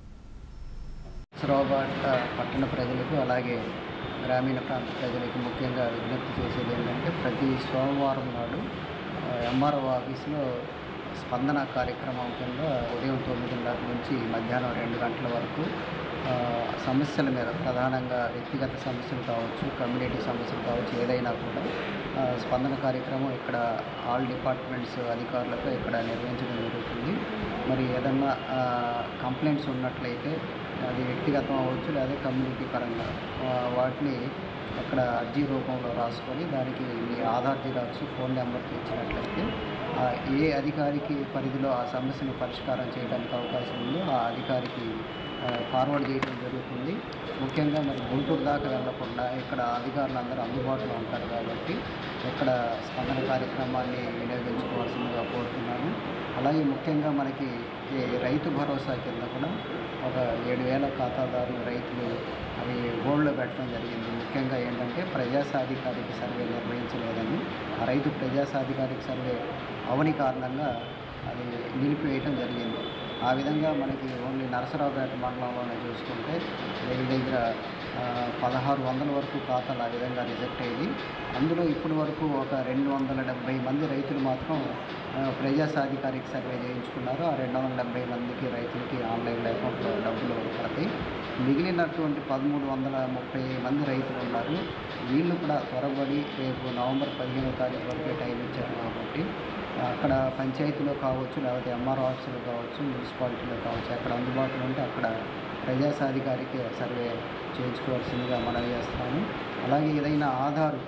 సరోబాట పట్టణ ప్రజలకు అలాగే గ్రామీణ ప్రాంత ప్రజలకు ముఖ్యంగా విజ్ఞప్తి చేసేది ఏంటంటే ప్రతి సోమవారం నాడు ఎంఆర్ఓ ఆఫీసులో స్పందన కార్యక్రమం కింద ఉదయం తొమ్మిదిన్నర నుంచి మధ్యాహ్నం రెండు గంటల వరకు ఆ, సమస్యల మీద ప్రధానంగా వ్యక్తిగత సమస్యలు కావచ్చు కమ్యూనిటీ సమస్యలు కావచ్చు ఏదైనా కూడా ఆ, స్పందన కార్యక్రమం ఇక్కడ ఆల్ డిపార్ట్మెంట్స్ అధికారులతో ఇక్కడ నిర్వహించడం జరుగుతుంది మరి ఏదన్నా కంప్లైంట్స్ ఉన్నట్లయితే అది వ్యక్తిగతం అవ్వచ్చు లేదా కమ్యూనిటీ పరంగా ఆ, వాటిని అక్కడ అర్జీ రూపంలో రాసుకొని దానికి మీ ఆధార్ జిరాక్స్ ఫోన్ నెంబర్కి ఇచ్చినట్లయితే ఆ, ఏ అధికారికి పరిధిలో ఆ సమస్యను పరిష్కారం చేయడానికి అవకాశం ఉందో ఆ అధికారికి ఆ, ఫార్వర్డ్ చేయడం జరుగుతుంది ముఖ్యంగా మరి గుంటూరు దాకా వెళ్లకుండా ఇక్కడ అధికారులు అందరూ అందుబాటులో ఉంటారు కాబట్టి ఇక్కడ స్పందన కార్యక్రమాన్ని వినియోగించుకోవాల్సిందిగా కోరుతున్నాను అలాగే ముఖ్యంగా మనకి ఈ రైతు భరోసా కింద కూడా ఒక ఏడు వేల ఖాతాదారులు రైతులు అవి హోల్డ్లో పెట్టడం జరిగింది ముఖ్యంగా ఏంటంటే ప్రజాసాధికారిక సర్వే నిర్వహించలేదని ఆ రైతు ప్రజాసాధికారిక సర్వే అవని కారణంగా అది నిలిపివేయటం జరిగింది ఆ విధంగా మనకి ఓన్లీ నరసరావుపేట మండలంలోనే చూసుకుంటే దగ్గర దగ్గర ఆ, పదహారు వందల వరకు ఖాతాలు ఆ విధంగా రిజెక్ట్ అయ్యింది అందులో ఇప్పటి వరకు ఒక రెండు వందల డెబ్బై మంది రైతులు మాత్రం ఆ, ప్రజాసాధికారిక సర్వే చేయించుకున్నారు ఆ రెండు వందల డెబ్బై మందికి రైతులకి ఆన్లైన్ అకౌంట్లో డబ్బులు పడతాయి మిగిలినటువంటి పదమూడు వందల ముప్పై మంది రైతులు ఉన్నారు వీళ్ళు కూడా త్వరబడి రేపు నవంబర్ పదిహేనో తారీఖు వరకే టైం ఇచ్చారు కాబట్టి అక్కడ పంచాయతీలో కావచ్చు లేకపోతే ఎంఆర్ఓ ఆఫీసులో కావచ్చు మున్సిపాలిటీలో కావచ్చు ఎక్కడ అందుబాటులో ఉంటే అక్కడ ప్రజాసాధికారికి సర్వే చేయించుకోవాల్సిందిగా మనవి చేస్తున్నాను అలాగే ఏదైనా ఆధారు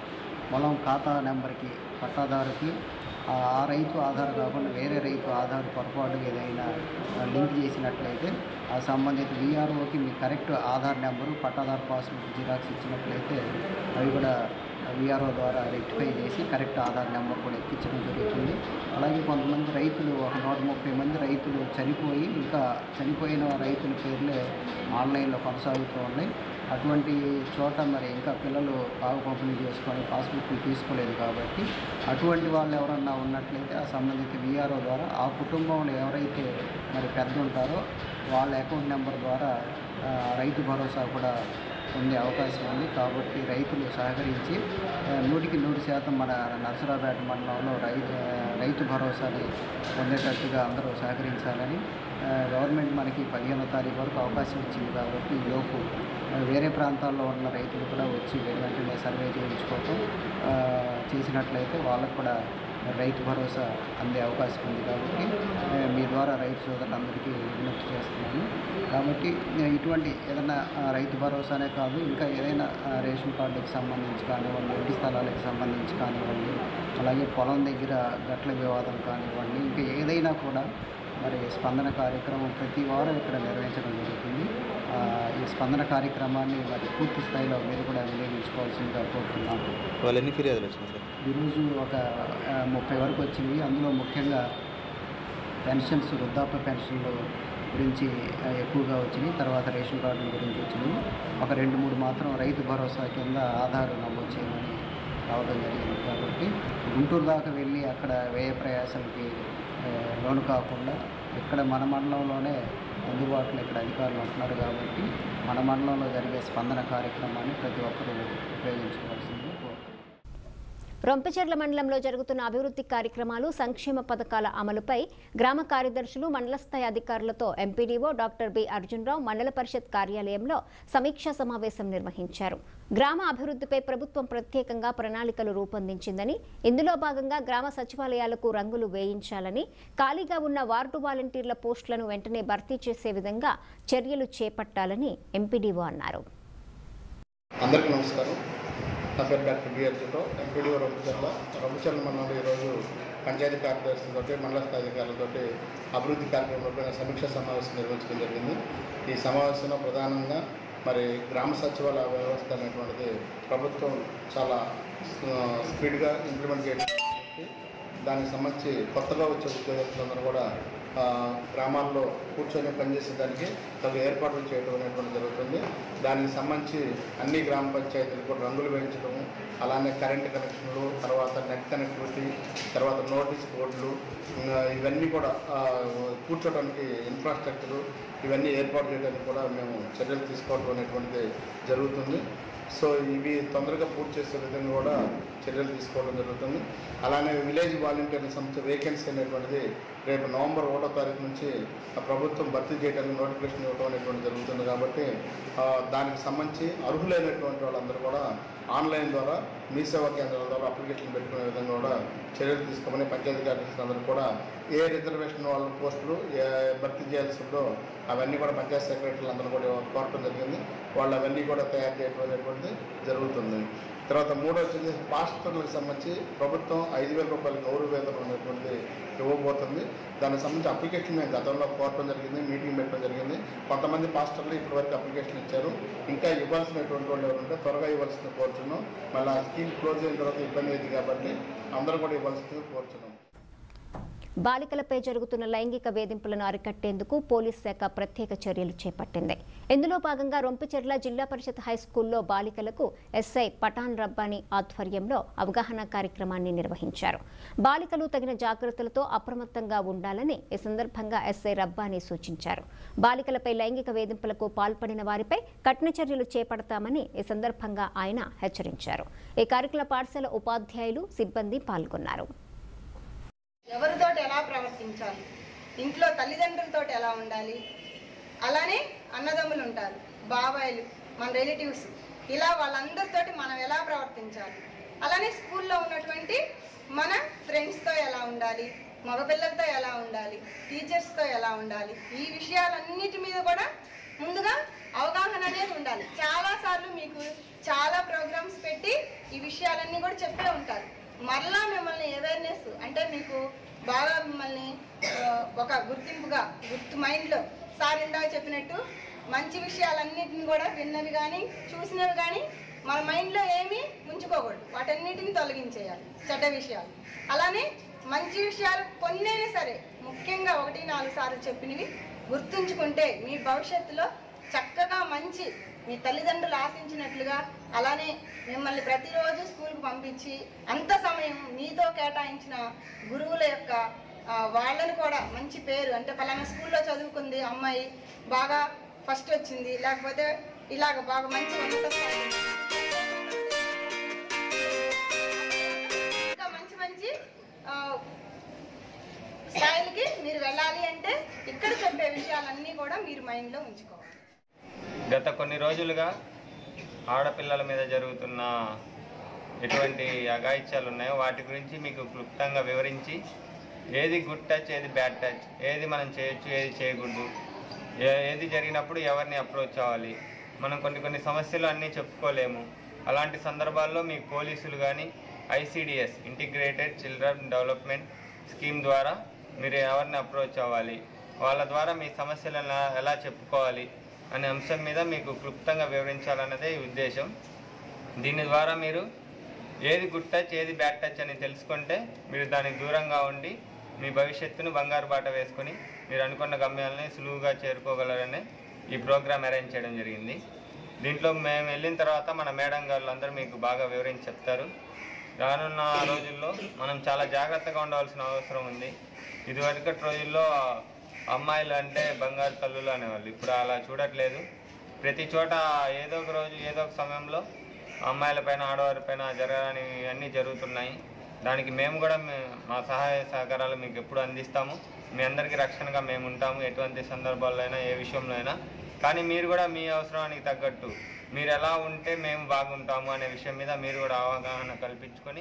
పొలం ఖాతా నెంబర్కి పట్టాదారుకి ఆ ఆ రైతు ఆధార్ కాకుండా వేరే రైతు ఆధార్ పొరపాటుగా ఏదైనా లింక్ చేసినట్లయితే ఆ సంబంధిత విఆర్ఓకి మీ కరెక్ట్ ఆధార్ నెంబరు పట్టాదారు పాస్బుక్ జిరాక్స్ ఇచ్చినట్లయితే అవి కూడా విఆర్ఓ ద్వారా రెక్టిఫై చేసి కరెక్ట్ ఆధార్ నెంబర్ కూడా ఎక్కించడం జరుగుతుంది అలాగే కొంతమంది రైతులు ఒక నూట ముప్పై మంది రైతులు చనిపోయి ఇంకా చనిపోయిన రైతుల పేర్లే ఆన్లైన్లో కొనసాగుతూ ఉన్నాయి అటువంటి చోట మరి ఇంకా పిల్లలు బాగు పంపిణీ చేసుకొని పాస్బుక్లు తీసుకోలేదు కాబట్టి అటువంటి వాళ్ళు ఎవరన్నా ఉన్నట్లయితే ఆ సంబంధిత విఆర్ఓ ద్వారా ఆ కుటుంబంలో ఎవరైతే మరి పెద్ద ఉంటారో వాళ్ళ అకౌంట్ నెంబర్ ద్వారా ఆ, రైతు భరోసా కూడా పొందే అవకాశం ఉంది కాబట్టి రైతులు సహకరించి ఆ, నూటికి నూరు శాతం మన నరసరావుపేట మండలంలో రైతు రైతు భరోసాని పొందేటట్టుగా అందరూ సహకరించాలని ఆ, గవర్నమెంట్ మనకి పదిహేనో తారీఖు వరకు అవకాశం ఇచ్చింది కాబట్టి ఈ లోపు ఆ, వేరే ప్రాంతాల్లో ఉన్న రైతులు కూడా వచ్చి వెంటనే సర్వే చేయించుకోవటం ఆ, చేసినట్లయితే వాళ్ళకు కూడా రైతు భరోసా అందే అవకాశం ఉంది కాబట్టి ఆ, మీ ద్వారా రైతు సోదరులందరికీ విజ్ఞప్తి చేస్తున్నాను కాబట్టి ఆ, ఇటువంటి ఏదైనా ఆ, రైతు భరోసానే కాదు ఇంకా ఏదైనా ఆ, రేషన్ కార్డుకి సంబంధించి కానివ్వండి ఇంటి స్థలాలకు సంబంధించి కానివ్వండి అలాగే పొలం దగ్గర గట్ల వివాదం కానివ్వండి ఇంకా ఏదైనా కూడా మరి స్పందన కార్యక్రమం ప్రతి వారం ఇక్కడ నిర్వహించడం జరుగుతుంది ఆ, ఈ స్పందన కార్యక్రమాన్ని మరి పూర్తి స్థాయిలో మీరు కూడా వినియోగించుకోవాల్సిందిగా కోరుతున్నాను వాళ్ళు ఎన్ని ఫిర్యాదులు వచ్చినాయి సార్ ఈరోజు ఒక ఆ, ముప్పై వరకు వచ్చినవి అందులో ముఖ్యంగా పెన్షన్స్ వృద్ధాప్య పెన్షన్లు గురించి ఆ, ఎక్కువగా వచ్చినాయి తర్వాత రేషన్ కార్డుల గురించి వచ్చినాయి ఒక రెండు మూడు మాత్రం రైతు భరోసా కింద ఆధార్ నమోదు చేయమని రావడం జరిగింది కాబట్టి గుంటూరు దాకా వెళ్ళి అక్కడ వ్యయ ప్రయాసాలకి ఆ, లోను కాకుండా ఇక్కడ మన మండలంలోనే అందుబాటులో ఇక్కడ అధికారులు ఉంటున్నారు కాబట్టి మన మండలంలో జరిగే స్పందన కార్యక్రమాన్ని ప్రతి ఒక్కరూ ఉపయోగించుకోవాల్సిందిగా కోరుతున్నాను రొంపచెర్ల మండలంలో జరుగుతున్న అభివృద్ధి కార్యక్రమాలు సంక్షేమ పథకాల అమలుపై గ్రామ కార్యదర్శులు మండల స్థాయి అధికారులతో ఎంపీడీఓ డాక్టర్ బి అర్జున్రావు మండల పరిషత్ కార్యాలయంలో సమీక్షా సమావేశం నిర్వహించారు గ్రామ అభివృద్ధిపై ప్రభుత్వం ప్రత్యేకంగా ప్రణాళికలు రూపొందించిందని ఇందులో భాగంగా గ్రామ సచివాలయాలకు రంగులు వేయించాలని ఖాళీగా ఉన్న వార్డు వాలంటీర్ల పోస్టులను వెంటనే భర్తీ చేసే విధంగా చర్యలు చేపట్టాలని ఎంపీడీఓ అన్నారు అందరికీ నమస్కారం నా పేరు డాక్టర్ బి అర్జుతో ఎంపీడీ రొంపచర్ల రొంపచర్ల మండలంలో ఈరోజు పంచాయతీ కార్యదర్శులతో మండల స్థాయి అధికారులతో అభివృద్ధి కార్యక్రమంపై సమీక్ష సమావేశం నిర్వహించడం జరిగింది ఈ సమావేశంలో ప్రధానంగా మరి గ్రామ సచివాలయ వ్యవస్థ అనేటువంటిది ప్రభుత్వం చాలా ఆ, స్పీడ్గా ఇంప్లిమెంట్ చేయడం జరిగింది. దానికి సంబంధించి కొత్తగా వచ్చే ఉద్యోగస్తులందరూ కూడా ఆ, గ్రామాల్లో కూర్చొని పనిచేసేదానికి తగు ఏర్పాట్లు చేయడం అనేటువంటి జరుగుతుంది దానికి సంబంధించి అన్ని గ్రామ పంచాయతీలు కూడా రంగులు వేయించడం అలానే కరెంటు కనెక్షన్లు తర్వాత నెట్ కనెక్టివిటీ తర్వాత నోటీస్ బోర్డులు ఇంకా ఇవన్నీ కూడా ఆ, కూర్చోడానికి ఇన్ఫ్రాస్ట్రక్చరు ఇవన్నీ ఏర్పాటు చేయడానికి కూడా మేము చర్యలు తీసుకోవడం అనేటువంటిది జరుగుతుంది సో ఇవి తొందరగా పూర్తి చేసే విధంగా కూడా చర్యలు తీసుకోవడం జరుగుతుంది అలానే విలేజ్ వాలంటీర్ల సంస్థ వేకెన్సీ అనేటువంటిది రేపు నవంబర్ ఒకటో తారీఖు నుంచి ఆ ప్రభుత్వం భర్తీ చేయడానికి నోటిఫికేషన్ ఇవ్వడం అనేటువంటి జరుగుతుంది కాబట్టి ఆ, దానికి సంబంధించి అర్హులైనటువంటి వాళ్ళందరూ కూడా ఆన్లైన్ ద్వారా మీ సేవా కేంద్రాల ద్వారా అప్లికేషన్ పెట్టుకునే విధంగా కూడా చర్యలు తీసుకోమని పంచాయతీ కార్యదర్శులు అందరూ కూడా ఏ రిజర్వేషన్ వాళ్ళ పోస్టులు ఏ భర్తీ చేయాల్సి ఉందో అవన్నీ కూడా పంచాయతీ సెక్రటరీలు అందరూ కూడా కోరటం జరిగింది వాళ్ళు అవన్నీ కూడా తయారు చేయడం అనేటువంటిది జరుగుతుంది తర్వాత మూడో వచ్చేసి పాస్టర్లకు సంబంధించి ప్రభుత్వం ఐదు వేల రూపాయల గౌరవ వేతనం అనేటువంటిది ఇవ్వబోతుంది దానికి సంబంధించి అప్లికేషన్ మేము గతంలో కోరటం జరిగింది మీటింగ్ పెట్టడం జరిగింది కొంతమంది పాస్టర్లు ఇప్పటివరకు అప్లికేషన్ ఇచ్చారు ఇంకా ఇవ్వాల్సినటువంటి వాళ్ళు ఎవరు ఉంటే త్వరగా ఇవ్వాల్సిన కోరుచున్నాం మళ్ళీ ఆ స్కీమ్ క్లోజ్ అయిన తర్వాత ఇబ్బంది అయింది కాబట్టి అందరూ కూడా ఇవ్వాల్సిందిగా కోరుచున్నాం బాలికలపై జరుగుతున్న లైంగిక వేధింపులను అరికట్టేందుకు పోలీస్ శాఖ ప్రత్యేక చర్యలు చేపట్టింది ఇందులో భాగంగా రొంపిచెర్ల జిల్లా పరిషత్ హైస్కూల్లో బాలికలకు ఎస్ఐ పఠాన్ రబ్బానీ ఆధ్వర్యంలో అవగాహన కార్యక్రమాన్ని నిర్వహించారు బాలికలు తగిన జాగ్రత్తలతో అప్రమత్తంగా ఉండాలని ఈ సందర్భంగా ఎస్ఐ రబ్బానీ సూచించారు బాలికలపై లైంగిక వేధింపులకు పాల్పడిన వారిపై కఠిన చర్యలు చేపడతామని ఈ సందర్భంగా ఆయన హెచ్చరించారు ఈ కార్యక్రమ పాఠశాల ఉపాధ్యాయులు సిబ్బంది పాల్గొన్నారు ఎవరితోటి ఎలా ప్రవర్తించాలి ఇంట్లో తల్లిదండ్రులతో ఎలా ఉండాలి అలానే అన్నదమ్ములు ఉంటారు బాబాయిలు మన రిలేటివ్స్ ఇలా వాళ్ళందరితోటి మనం ఎలా ప్రవర్తించాలి అలానే స్కూల్లో ఉన్నటువంటి మన ఫ్రెండ్స్తో ఎలా ఉండాలి మగపిల్లలతో ఎలా ఉండాలి టీచర్స్తో ఎలా ఉండాలి ఈ విషయాలన్నిటి మీద కూడా ముందుగా అవగాహన అనేది ఉండాలి చాలా సార్లు మీకు చాలా ప్రోగ్రామ్స్ పెట్టి ఈ విషయాలన్నీ కూడా చెప్పే ఉంటారు మరలా మిమ్మల్ని అవేర్నెస్ అంటే మీకు బాగా మిమ్మల్ని ఆ, ఒక గుర్తింపుగా గుర్తు మైండ్లో సార్ ఇందాక చెప్పినట్టు మంచి విషయాలన్నిటిని కూడా విన్నవి కానీ చూసినవి కానీ మన మైండ్లో ఏమీ ఉంచుకోకూడదు వాటన్నిటిని తొలగించేయాలి చెడ్డ విషయాలు అలానే మంచి విషయాలు కొన్నైనా సరే ముఖ్యంగా ఒకటి నాలుగు సార్లు చెప్పినవి గుర్తుంచుకుంటే మీ భవిష్యత్తులో చక్కగా మంచి మీ తల్లిదండ్రులు ఆశించినట్లుగా అలానే మిమ్మల్ని ప్రతిరోజు స్కూల్కి పంపించి అంత సమయం మీతో కేటాయించిన గురువుల యొక్క ఆ, వాళ్ళని కూడా మంచి పేరు అంటే పలానా స్కూల్లో చదువుకుంది అమ్మాయి బాగా ఫస్ట్ వచ్చింది లేకపోతే ఇలాగ బాగా మంచి ఉన్నత స్థాయి ఇంకా మంచి మంచి ఆ, స్థాయిలకి మీరు వెళ్ళాలి అంటే ఇక్కడ చెప్పే విషయాలన్నీ కూడా మీరు మైండ్లో ఉంచుకోవాలి గత కొన్ని రోజులుగా ఆడపిల్లల మీద జరుగుతున్న ఎటువంటి అఘాయిత్యాలు ఉన్నాయో వాటి గురించి మీకు క్లుప్తంగా వివరించి ఏది గుడ్ టచ్ ఏది బ్యాడ్ టచ్ ఏది మనం చేయొచ్చు ఏది చేయకూడదు ఏ- ఏది జరిగినప్పుడు ఎవరిని అప్రోచ్ అవ్వాలి మనం కొన్ని కొన్ని సమస్యలు అన్నీ చెప్పుకోలేము అలాంటి సందర్భాల్లో మీకు పోలీసులు కానీ ICDS integrated children development scheme ద్వారా మీరు ఎవరిని అప్రోచ్ అవ్వాలి వాళ్ళ ద్వారా మీ సమస్యలను ఎలా- ఎలా చెప్పుకోవాలి అనే అంశం మీద మీకు క్లుప్తంగా వివరించాలన్నదే ఈ ఉద్దేశం దీని ద్వారా మీరు ఏది గుడ్ టచ్ ఏది బ్యాడ్ టచ్ అని తెలుసుకుంటే మీరు దానికి దూరంగా ఉండి మీ భవిష్యత్తును బంగారు బాట వేసుకొని మీరు అనుకున్న గమ్యాలని సులువుగా చేరుకోగలరని ఈ ప్రోగ్రామ్ అరేంజ్ చేయడం జరిగింది దీంట్లో మేము వెళ్ళిన తర్వాత మన మేడం గారు అందరూ మీకు బాగా వివరించి చెప్తారు రానున్న రోజుల్లో మనం చాలా జాగ్రత్తగా ఉండవలసిన అవసరం ఉంది ఇదివరకటి రోజుల్లో అమ్మాయిలు అంటే బంగారు తల్లులు అనేవాళ్ళు ఇప్పుడు అలా చూడట్లేదు ప్రతి చోట ఏదో ఒక రోజు ఏదో ఒక సమయంలో అమ్మాయిల పైన ఆడవారి పైన జరగని అన్నీ జరుగుతున్నాయి దానికి మేము కూడా మే- మా సహాయ సహకారాలు మీకు ఎప్పుడు అందిస్తాము మీ అందరికీ రక్షణగా మేము ఉంటాము ఎటువంటి సందర్భాల్లో అయినా ఏ విషయంలో అయినా కానీ మీరు కూడా మీ అవసరానికి తగ్గట్టు మీరు ఎలా ఉంటే మేము బాగుంటాము అనే విషయం మీద మీరు కూడా అవగాహన కల్పించుకొని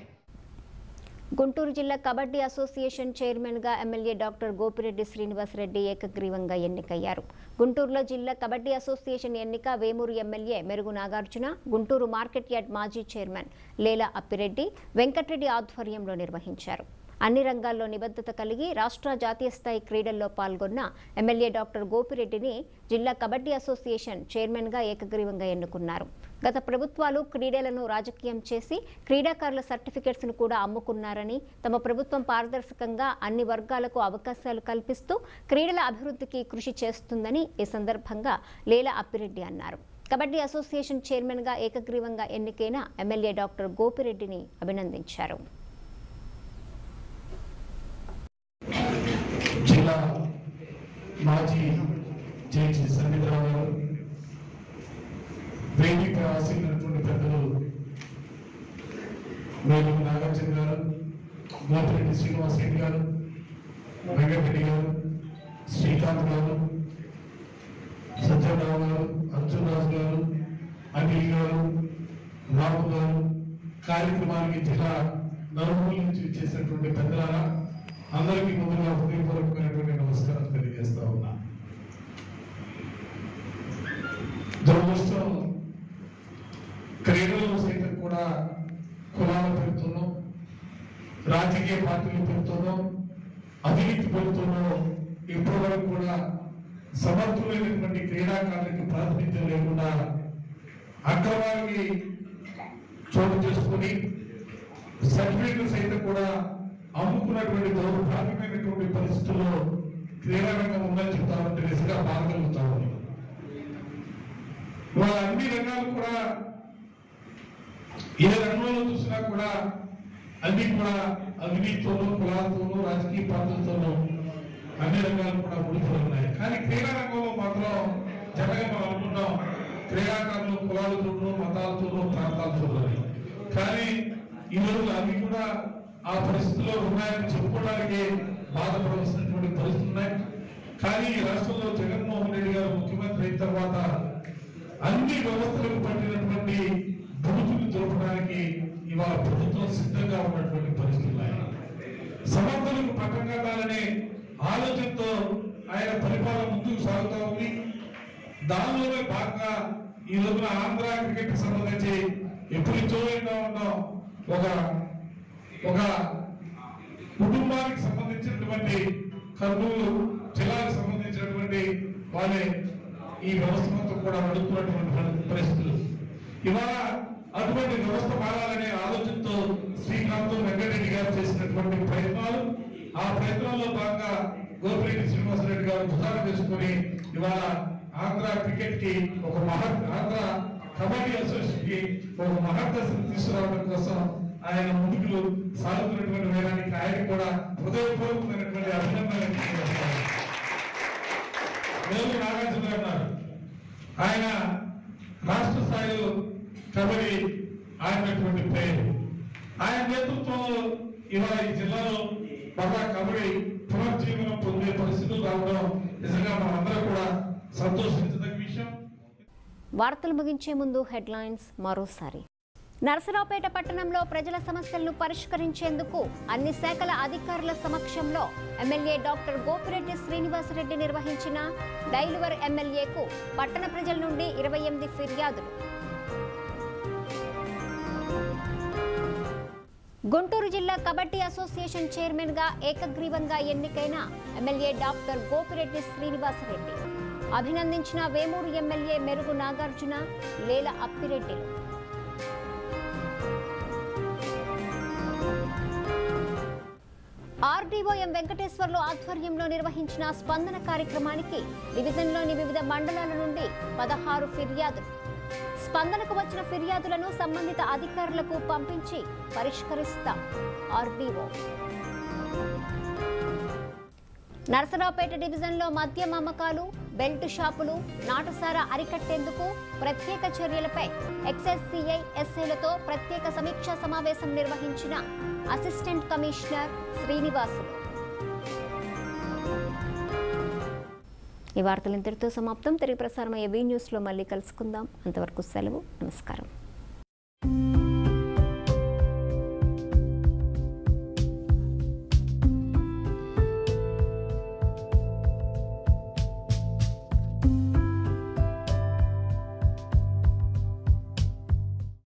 గుంటూరు జిల్లా కబడ్డీ అసోసియేషన్ చైర్మన్గా ఎమ్మెల్యే డాక్టర్ గోపిరెడ్డి శ్రీనివాసరెడ్డి ఏకగ్రీవంగా ఎన్నికయ్యారు గుంటూరులో జిల్లా కబడ్డీ అసోసియేషన్ ఎన్నిక Vemuru MLA Merugu Nagarjuna Guntur market yard మాజీ చైర్మన్ లేలా అప్పిరెడ్డి వెంకటరెడ్డి ఆధ్వర్యంలో నిర్వహించారు అన్ని రంగాల్లో నిబద్ధత కలిగి రాష్ట్ర జాతీయ స్థాయి క్రీడల్లో పాల్గొన్న ఎమ్మెల్యే డాక్టర్ గోపిరెడ్డిని జిల్లా కబడ్డీ అసోసియేషన్ చైర్మన్గా ఏకగ్రీవంగా ఎన్నుకున్నారు గత ప్రభుత్వాలు క్రీడలను రాజకీయం చేసి క్రీడాకారుల సర్టిఫికెట్స్ను కూడా అమ్ముకున్నారని తమ ప్రభుత్వం పారదర్శకంగా అన్ని వర్గాలకు అవకాశాలు కల్పిస్తూ క్రీడల అభివృద్ధికి కృషి చేస్తుందని ఈ సందర్భంగా లేల అప్పిరెడ్డి అన్నారు కబడ్డీ అసోసియేషన్ చైర్మన్గా ఏకగ్రీవంగా ఎన్నికైన ఎమ్మెల్యే డాక్టర్ గోపిరెడ్డిని అభినందించారు జిల్లా మాజీ జడ్జి సంగీతరావు గారు వేదిక ఆశీర్వైనటువంటి పెద్దలు మేలు నాగార్జున గారు గోపిరెడ్డి శ్రీనివాస్ రెడ్డి గారు వెంకటరెడ్డి గారు శ్రీకాంత్ గారు సత్యరావు గారు అర్జున్ రాజు గారు అనిల్ గారు రాము గారు కార్యక్రమానికి జిల్లా నలుమూల నుంచి చేసినటువంటి పెద్దలారా అందరికీ ముందుగా హృదయపూర్వకమైనటువంటి నమస్కారం తెలియజేస్తా ఉన్నా దురదృష్టం క్రీడలు సైతం కూడా కులాల పెడుతున్నాం రాజకీయ పార్టీలు పెడుతున్నాం అవినీతి పెడుతున్నాం ఇప్పటి వరకు కూడా సమర్థులైనటువంటి క్రీడాకారులకు ప్రాతినిధ్యం లేకుండా అక్రమానికి చోటు చేసుకుని సర్టిఫికెట్లు సైతం కూడా అమ్ముకున్నటువంటి దౌర్భాగ్యమైనటువంటి పరిస్థితుల్లో క్రీడారంగం ఉందని చెప్తామంటే నిజంగా బాధకలుగుతా ఉంది వాళ్ళ అన్ని రంగాలు కూడా ఏ రంగంలో చూసినా కూడా అన్ని కూడా అవినీతితోనూ కులాలతోనూ రాజకీయ పార్టీలతోనూ అన్ని రంగాలు కూడా ముడిపడి ఉన్నాయి కానీ క్రీడా రంగంలో మాత్రం జనగా మనం అనుకుంటాం క్రీడాకారులు కులాలతోనూ మతాలతోనూ ప్రాంతాలతోనూ అని. కానీ ఈ రోజు అవి కూడా ఆ పరిస్థితిలో ఉన్నాయని చెప్పుకోవడానికి బాధపడవలసినటువంటి పరిస్థితులు ఉన్నాయి కానీ ఈ రాష్ట్రంలో జగన్మోహన్ రెడ్డి గారు ముఖ్యమంత్రి అయిన తర్వాత అన్ని వ్యవస్థలకు పట్టినటువంటి బుడుతులు జరపడానికి ఇవాళ ప్రభుత్వం సిద్ధంగా ఉన్నటువంటి పరిస్థితులు ఉన్నాయి సమర్థులకు పట్టం కట్టాలనే ఆలోచనతో ఆయన పరిపాలన ముందుకు సాగుతా ఉంది దానిలోనే భాగంగా ఈ రోజున ఆంధ్ర క్రికెట్ సంబంధించి ఎప్పుడు చూడంగా ఉన్నాం ఒక ఒక కుటుంబానికి సంబంధించినటువంటి కర్నూలు జిల్లాకు సంబంధించినటువంటి వాళ్ళే ఈ వ్యవస్థ మొత్తం కూడా నడుపుతున్నటువంటి పరి- పరిస్థితులు ఇవాళ అటువంటి వ్యవస్థ మారాలనే ఆలోచనతో శ్రీకాంత్ వెంకటరెడ్డి గారు చేసినటువంటి ప్రయత్నాలు ఆ ప్రయత్నంలో భాగంగా గోపిరెడ్డి శ్రీనివాసరెడ్డి గారు భుజాన చేసుకుని ఇవాళ ఆంధ్ర క్రికెట్ కి ఒక మహత్ ఆంధ్ర కబడ్డీ అసోసియేషన్ కి ఒక మహత్తశను తీసుకురావడం కోసం ఆయన ముందుకు సాగుతున్నటువంటి వేదానికి ఆయన కూడా హృదయపూర్వకమైనటువంటి అభినందనలు తెలియజేస్తున్నాను. వేలు నాగార్జున గారు ఆయన రాష్ట్ర స్థాయిలో కబడ్డీ ఆడినటువంటి ప్లేయర్ ఆయన నేతృత్వంలో ఇవాళ ఈ జిల్లాలో బాగా కబడ్డీ పునర్జీవనం పొందే పరిస్థితులు రావడం నిజంగా మనందరం కూడా సంతోషించదగ్గ విషయం వార్తలు ముగించే ముందు హెడ్లైన్స్ మరోసారి నరసరావుపేట పట్టణంలో ప్రజల సమస్యలను పరిష్కరించేందుకు అన్ని శాఖల అధికారుల సమక్షంలో ఎమ్మెల్యే డాక్టర్ గోపిరెడ్డి శ్రీనివాసరెడ్డి నిర్వహించిన డైలువర్ ఎమ్మెల్యేకు పట్టణ ప్రజల నుండి ఇరవై ఎనిమిది ఫిర్యాదులు గుంటూరు జిల్లా కబడ్డీ అసోసియేషన్ చైర్మన్ గా ఏకగ్రీవంగా ఎన్నికైన ఎమ్మెల్యే డాక్టర్ గోపిరెడ్డి శ్రీనివాసరెడ్డి అభినందించిన వేమూరు ఎమ్మెల్యే మెరుగు నాగార్జున లేల అప్పిరెడ్డిలు ఆర్డీఓ ఎం వెంకటేశ్వర్లు ఆధ్వర్యంలో నిర్వహించిన స్పందన కార్యక్రమానికి డివిజన్లోని వివిధ మండలాల నుండి పదహారు ఫిర్యాదులు స్పందనకు వచ్చిన ఫిర్యాదులను సంబంధిత అధికారులకు పంపించి పరిష్కరిస్తాం ఆర్డీఓ నరసరావుపేట డివిజన్లో మద్యం అమ్మకాలు బెల్ట్ షాపులు నాటుసారా అరికట్టేందుకు ప్రత్యేక చర్యలపై ఎక్సైజ్ సిఐ ఎస్ఐలతో ప్రత్యేక సమీక్షా సమావేశం నిర్వహించిన అసిస్టెంట్ కమిషనర్ శ్రీనివాసులు ఈ వార్తలు ఇంతటితో సమాప్తం తిరిగి ప్రసారమయ్యే వీ న్యూస్లో మళ్ళీ కలుసుకుందాం అంతవరకు సెలవు నమస్కారం